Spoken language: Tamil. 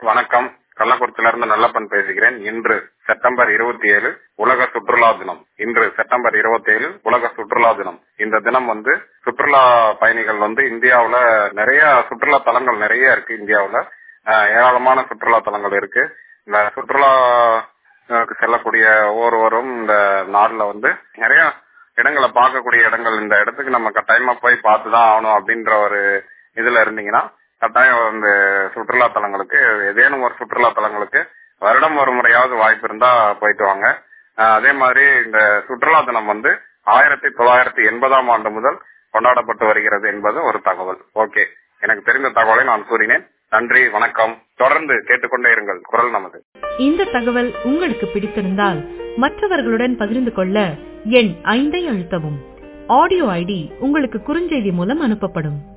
வணக்கம் கள்ளக்குறிச்சியில இருந்து நல்லப்பன் பேசுகிறேன் இன்று செப்டம்பர் இருபத்தி ஏழு உலக சுற்றுலா தினம் இன்று செப்டம்பர் இருபத்தி ஏழு உலக சுற்றுலா தினம் இந்த தினம் வந்து சுற்றுலா பயணிகள் வந்து இந்தியாவுல நிறைய சுற்றுலா தலங்கள் நிறைய இருக்கு இந்தியாவுல அஹ், ஏராளமான சுற்றுலா தலங்கள் இருக்கு இந்த சுற்றுலா அஹ், செல்லக்கூடிய ஒவ்வொருவரும் இந்த நாடுல வந்து நிறைய இடங்களை பார்க்கக்கூடிய இடங்கள் இந்த இடத்துக்கு நம்ம கட்டாயமா போய் பார்த்துதான் ஆகணும் அப்படின்ற ஒரு இதுல இருந்தீங்கன்னா கட்டாயம் இந்த சுற்றுலா தலங்களுக்கு ஏதேனும் ஒரு சுற்றுலா தலங்களுக்கு வருடம் ஒரு முறையாவது வாய்ப்பு இருந்தா போயிட்டு வாங்க அஹ் அதே மாதிரி இந்த சுற்றுலா தினம் வந்து ஆயிரத்தி தொள்ளாயிரத்தி எண்பதாம் ஆண்டு முதல் கொண்டாடப்பட்டு வருகிறது என்பது ஒரு தகவல் ஓகே எனக்கு தெரிந்த தகவலை நான் கூறினேன் நன்றி வணக்கம் தொடர்ந்து கேட்டுக்கொண்டே இருங்கள் குரல் நமது இந்த தகவல் உங்களுக்கு பிடித்திருந்தால் மற்றவர்களுடன் பகிர்ந்து கொள்ள எண் ஐந்தை அழுத்தவும் ஆடியோ ஐடி உங்களுக்கு குறுஞ்செய்தி மூலம் அனுப்பப்படும்